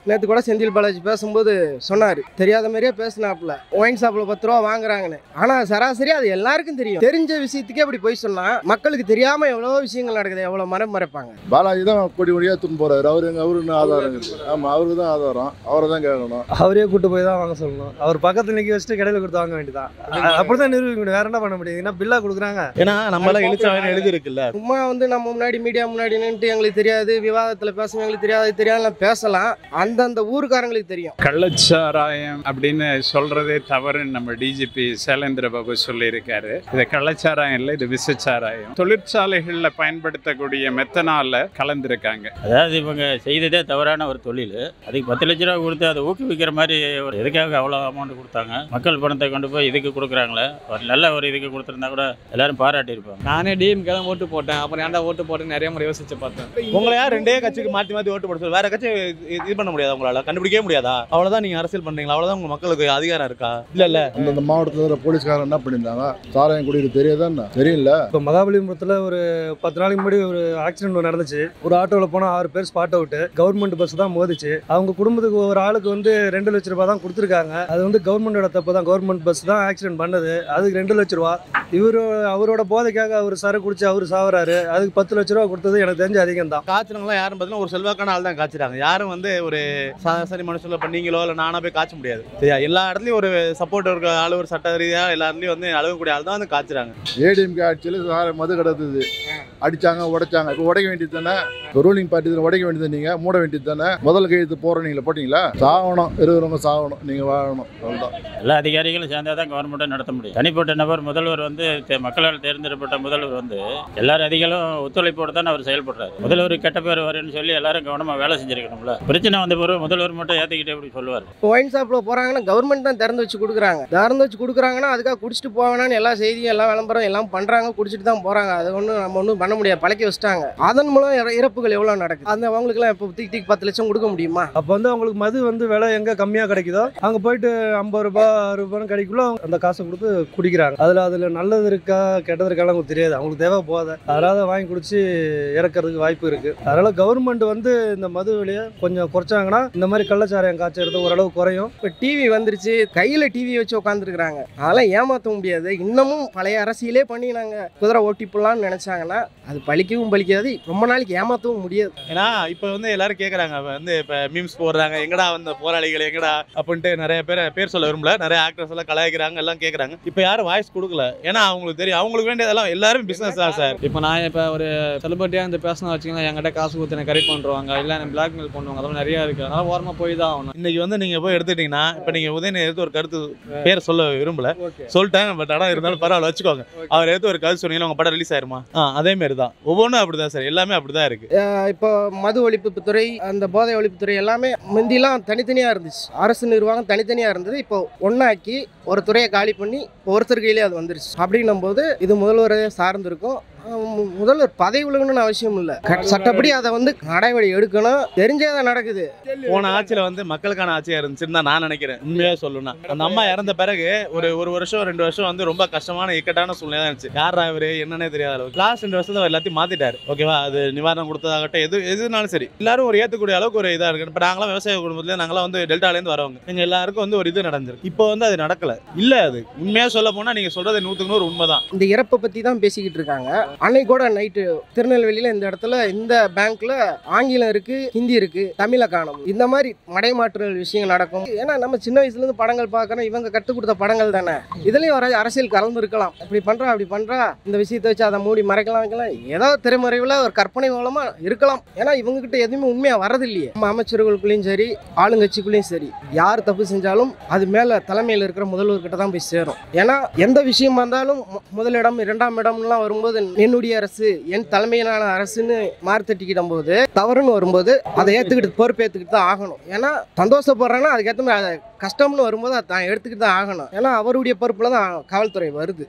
நேற்று கூட செந்தில் பாலாஜி பேசும்போது சொன்னார் தெரியாத மாதிரியே பேசினாப்புல ஒயின் ஷாப்பில் பத்து ரூபா வாங்குறாங்கன்னு ஆனால் சராசரி அது எல்லாருக்கும் தெரியும் தெரிஞ்ச விஷயத்துக்கே அப்படி போய் சொன்னா மக்களுக்கு தெரியாமல் எவ்வளோ விஷயங்கள் நடக்குது எவ்வளோ மரம் மறைப்பாங்க பாலாஜி தான் கொடி கொடியாக தூன்னு போறாரு அவரு எங்க அவருன்னு ஆதாரம் இருக்கு ஆமா அவருக்கு தான் ஆதாரம் அவரை தான் கேட்கணும் அவரே கூட்டு போய் தான் வாங்க சொல்லணும் அவர் பக்கத்துல நிக்க வச்சுட்டு கடையில் கொடுத்து வாங்க வேண்டியதான் அ- அப்படிதான் நிரூபிக்க முடியும் வேற என்ன பண்ண முடியும் ஏன்னா பில்லா கொடுக்குறாங்க ஏன்னா நம்ம எல்லாம் எழுச்சாவே எழுதி இருக்குல்ல சும்மா வந்து நம்ம முன்னாடி மீடியா முன்னாடி நின்றுட்டு எங்களுக்கு தெரியாது விவாதத்தில் பேசணும் எங்களுக்கு தெரியாது தெரியாதுலாம் பேசலாம் அந்தந்த ஊருக்காரங்களுக்கு தெரியும் கள்ளச்சாராயம் அப்படின்னு சொல்றதே தவறுன்னு நம்ம டிஜிபி சைலேந்திர பாபு சொல்லியிருக்காரு இது கள்ளச்சாராயம் இல்லை இது விசச்சாராயம் தொழிற்சாலைகளில் பயன்படுத்தக்கூடிய மெத்தனால கலந்துருக்காங்க அதாவது இவங்க செய்ததே தவறான ஒரு தொழில் அதுக்கு பத்து லட்ச ரூபா கொடுத்து அதை ஊக்குவிக்கிற மாதிரி ஒரு எதுக்காக அவ்வளோ அமௌண்ட் கொடுத்தாங்க மக்கள் பணத்தை கொண்டு போய் இதுக்கு கொடுக்குறாங்களே ஒரு நல்ல ஒரு இதுக்கு கொடுத்துருந்தா கூட எல்லாரும் பாராட்டியிருப்பாங்க நானே டிஎம்கே தான் ஓட்டு போட்டேன் அப்புறம் ஏன்டா ஓட்டு போட்டேன்னு நிறைய முறை யோசிச்சு பார்த்தேன் உங்களை யார் ரெண்டே கட்சிக்கு மாற்றி மாற்றி ஓட்டு போட சொல்லு வேற கட்சி இது- இது பண்ண முடியாதா உங்களால கண்டுபிடிக்கவே முடியாதா அவ்வளவுதான் நீங்க அரசியல் பண்றீங்களா அவ்வளவுதான் உங்க மக்களுக்கு அதிகாரம் இருக்கா இல்ல இல்ல அந்தந்த மாவட்டத்தில் இருக்கிற போலீஸ்காரன் என்ன பண்ணியிருந்தாங்க சாராயம் குடிக்கிறது தெரியாதானே தெரியல இப்போ மகாபலிபுரத்தில் ஒரு பத்து நாளைக்கு முன்னாடி ஒரு ஆக்சிடென்ட் ஒன்று நடந்துச்சு ஒரு ஆட்டோவில் போனால் ஆறு பேர் ஸ்பாட் அவுட்டு கவர்மெண்ட் பஸ் தான் மோதிச்சு அவங்க குடும்பத்துக்கு ஒரு ஆளுக்கு வந்து ரெண்டு லட்ச ரூபாய் தான் கொடுத்துருக்காங்க அது வந்து கவர்மெண்டோட தப்பு தான் கவர்மெண்ட் பஸ் தான் ஆக்சிடென்ட் பண்ணது அதுக்கு ரெண்டு லட்ச ரூபா இவரு அவரோட போதைக்காக அவர் சர குடிச்சு அவர் சாவறாரு அதுக்கு பத்து லட்ச ரூபா கொடுத்தது எனக்கு தெரிஞ்ச அதிகம் தான் காய்ச்சனங்களாம் யாரும் பார்த்தீங்கன்னா ஒரு செல்வாக்கான ஆள் தான் காய்ச்சிறாங்க யாரும் வந்து ஒரு சராசரி மனுஷங்கள இப்போ நீங்களோ இல்லை நானா போய் காய்ச்ச முடியாது சரியா எல்லா இடத்துலையும் ஒரு சப்போர்ட் இருக்க ஆள் ஒரு சட்ட ரீதியாக எல்லா இடத்துலையும் வந்து அழகக்கூடிய ஆள் தான் வந்து காய்ச்சிறாங்க ஏடிஎம்கே ஆட்சியில் சாராயம் மது கிடந்தது அடிச்சாங்க உடைச்சாங்க இப்போ உடைக்க வேண்டியது தானே ரூலிங் பார்ட்டி உடைக்க வேண்டியது நீங்க மூட வேண்டியது தானே முதல் கையெழுத்து போகிறோம் நீங்களே போட்டீங்களா சாகணும் இருக்கிறவங்க சாகணும் நீங்கள் வாழணும் அவ்வளோதான் எல்லா அதிகாரிகளும் சேர்ந்தா தான் கவர்மெண்ட்டை நடத்த முடியும் தனிப்பட்ட நபர் முதல்வர் வந்து தே- மக்களால் தேர்ந்தெடுக்கப்பட்ட முதல்வர் வந்து எல்லார் அதிகளும் ஒத்துழைப்போடு தான் அவர் செயல்படுறாரு முதல்வர் கெட்ட பேர் வரும்னு சொல்லி எல்லாரும் கவனமாக வேலை செஞ்சிருக்கணும்ல பிரச்சனை வந்த பிறகு முதல்வர் மட்டும் ஏற்றிக்கிட்டு எப்படி சொல்லுவார் இப்போ ஒயின் ஷாப்பில் போகிறாங்கன்னா கவர்மெண்ட் தான் திறந்து வச்சு கொடுக்குறாங்க திறந்து வச்சு கொடுக்குறாங்கன்னா அதுக்காக குடிச்சிட்டு போவேனான்னு எல்லா செய்தியும் எல்லா விளம்பரம் எல்லாம் பண்ணுறாங்க குடிச்சிட்டு தான் போகிறாங்க அது ஒன்றும் நம்ம ஒன்றும் பண்ண முடியாது பழக்கி வச்சுட்டாங்க அதன் மூலம் இற- இறப்புகள் எவ்வளோ நடக்குது அந்த அவங்களுக்குலாம் இப்போ திக் திக் பத்து லட்சம் கொடுக்க முடியுமா அப்போ வந்து அவங்களுக்கு மது வந்து விலை எங்கே கம்மியாக கிடைக்குதோ அங்கே போயிட்டு ஐம்பது ரூபாய் அறுபது ரூபாய் கிடைக்குள்ள அந்த காசை கொடுத்து குடிக்கிறாங்க அதில் அதில் நல்லது இருக்கா கெட்டது இருக்கான்னு அவங்களுக்கு தெரியாது அவங்களுக்கு தேவை போதை அதனால அதை வாங்கி குடிச்சு இறக்கறதுக்கு வாய்ப்பு இருக்குது அதனால் கவர்மெண்ட் வந்து இந்த மது விலையை கொஞ்சம் குறைச்சாங்கன்னா இந்த மாதிரி கள்ளச்சாராயம் காய்ச்சறது ஓரளவு குறையும் இப்போ டிவி வந்துருச்சு கையில் டிவி வச்சு உட்காந்துருக்குறாங்க அதெல்லாம் ஏமாற்ற முடியாது இன்னமும் பழைய அரசியலே பண்ணி நாங்கள் குதிரை ஓட்டி போடலாம்னு நினச்சாங்கன்னா அது பழிக்கவும் பலிக்காது ரொம்ப நாளைக்கு ஏமாற்றவும் முடியாது ஏன்னா இப்போ வந்து எல்லாரும் கேட்குறாங்க வந்து இப்போ மீம்ஸ் போடுறாங்க எங்கடா வந்த போராளிகள் எங்கடா அப்படின்ட்டு நிறைய பேர் பேர் சொல்ல விரும்பல நிறைய ஆக்டர்ஸ் எல்லாம் கலாய்க்கிறாங்க எல்லாம் கேட்குறாங்க இப்போ யாரும் வாய்ஸ் கொடுக்கல ஏன்னா அவங்களுக்கு தெரியும் அவங்களுக்கு வேண்டியதெல்லாம் எல்லாரும் பிஸ்னஸ் தான் சார் இப்போ நான் இப்போ ஒரு செலிபிரிட்டியாக இந்த பேசணும் வச்சுக்கலாம் என்கிட்ட காசு கொடுத்து எனக்கு கரெக்ட் பண்ணுவாங்க இல்லை எனக்கு பிளாக்மெயில் பண்ணுவாங்க அதெல்லாம் நிறையா இருக்குது அதனால ஓரமாக போய் தான் ஆகணும் இன்னைக்கு வந்து நீங்க போய் எடுத்துட்டீங்கன்னா இப்போ நீங்க உதயநிதி எடுத்து ஒரு கருத்து பேர் சொல்ல விரும்பல சொல்லிட்டேன் பட் ஆனால் இருந்தாலும் பரவாயில்ல வச்சுக்கோங்க அவர் எடுத்து ஒரு கருத்து சொன்னீங்கன்னா உங்க படம் ரிலீஸ் ஆயிருமா ஆ அதே மாதிரி தான் ஒவ்வொன்றும் அப்படிதான் சார் எல்லாமே அப்படிதான் இருக்கு அஹ் இப்போ மது ஒழிப்பு துறை அந்த போதை ஒழிப்பு துறை எல்லாமே முந்திலாம் தனித்தனியாக இருந்துச்சு அரசு நிர்வாகம் தனித்தனியாக இருந்தது இப்போ ஒன்றாக்கி ஒரு துறையை காலி பண்ணி இப்போ ஒருத்தர் கையிலே அது வந்துருச்சு அப்படின்னும் போது இது முதல்வரை சார்ந்திருக்கும் அஹ் மு- முதல்வர் பதவி விலகணும்னு அவசியம் இல்லை சட்டப்படி அதை வந்து நடவடிக்கை எடுக்கணும் தெரிஞ்சே தான் நடக்குது போன ஆட்சியில வந்து மக்களுக்கான ஆட்சியா இருந்துச்சுன்னு தான் நான் நினைக்கிறேன் உண்மையா சொல்லணும்னா அந்த அம்மா இறந்த பிறகு ஒரு ஒரு வருஷம் ரெண்டு வருஷம் வந்து ரொம்ப கஷ்டமான இக்கட்டான சூழ்நிலை தான் இருந்துச்சு யாரா இவரு என்னன்னே தெரியாத அளவுக்கு லாஸ்ட் ரெண்டு வருஷத்துல அவர் எல்லாத்தையும் மாத்திட்டாரு ஓகேவா அது நிவாரணம் கொடுத்ததாகட்டும் எது எதுனாலும் சரி எல்லாரும் ஒரு ஏத்துக்கூடிய அளவுக்கு ஒரு இதா இருக்கு இப்போ நாங்களாம் விவசாய குடும்பத்துல நாங்களாம் வந்து டெல்டால இருந்து வரவங்க எங்க எல்லாருக்கும் வந்து ஒரு இது நடந்திருக்கு இப்போ வந்து அது நடக்கல இல்ல அது உண்மையா சொல்ல போனா நீங்க சொல்றது நூத்துக்கு நூறு உண்மைதான் இந்த இறப்பை பற்றி தான் பேசிக்கிட்டு இருக்காங்க அன்னைக்கு கூட நைட்டு திருநெல்வேலியில் இந்த இடத்துல இந்த பேங்க்ல ஆங்கிலம் இருக்கு ஹிந்தி இருக்கு தமிழை காணும் இந்த மாதிரி மடைமாற்றுதல் விஷயங்கள் நடக்கும் ஏன்னா நம்ம சின்ன வயசுலேருந்து படங்கள் பார்க்குறோம் இவங்க கற்றுக் கொடுத்த படங்கள் தானே இதுலேயும் வர அரசியல் கலந்து இருக்கலாம் இப்படி பண்ணுறா அப்படி பண்ணுறா இந்த விஷயத்தை வச்சு அதை மூடி மறைக்கலாம் வைக்கலாம் ஏதோ திரைமறைவில் ஒரு கற்பனை மூலமாக இருக்கலாம் ஏன்னா இவங்ககிட்ட எதுவுமே உண்மையாக வரதில்லையே நம்ம அமைச்சர்களுக்குள்ளேயும் சரி ஆளுங்கட்சிக்குள்ளேயும் சரி யார் தப்பு செஞ்சாலும் அது மேலே தலைமையில் இருக்கிற முதல்வர்கிட்ட தான் போய் சேரும் ஏன்னா எந்த விஷயமா இருந்தாலும் மு- முதலிடம் இரண்டாம் இடம்லாம் வரும்போது என்னுடைய அரசு என் தலைமையிலான அரசுன்னு மார்த்தட்டிக்கிடும் போது தவறுன்னு வரும்போது அதை ஏற்றுக்கிட்டு பொறுப்பேற்றுக்கிட்டு தான் ஆகணும் ஏன்னா சந்தோஷப்படுறேன்னா அதுக்கேற்ற மாதிரி அதை கஷ்டம்னு வரும்போது அதை தான் எடுத்துக்கிட்டு தான் ஆகணும் ஏன்னா அவருடைய பொறுப்பில் தான் காவல்துறை வருது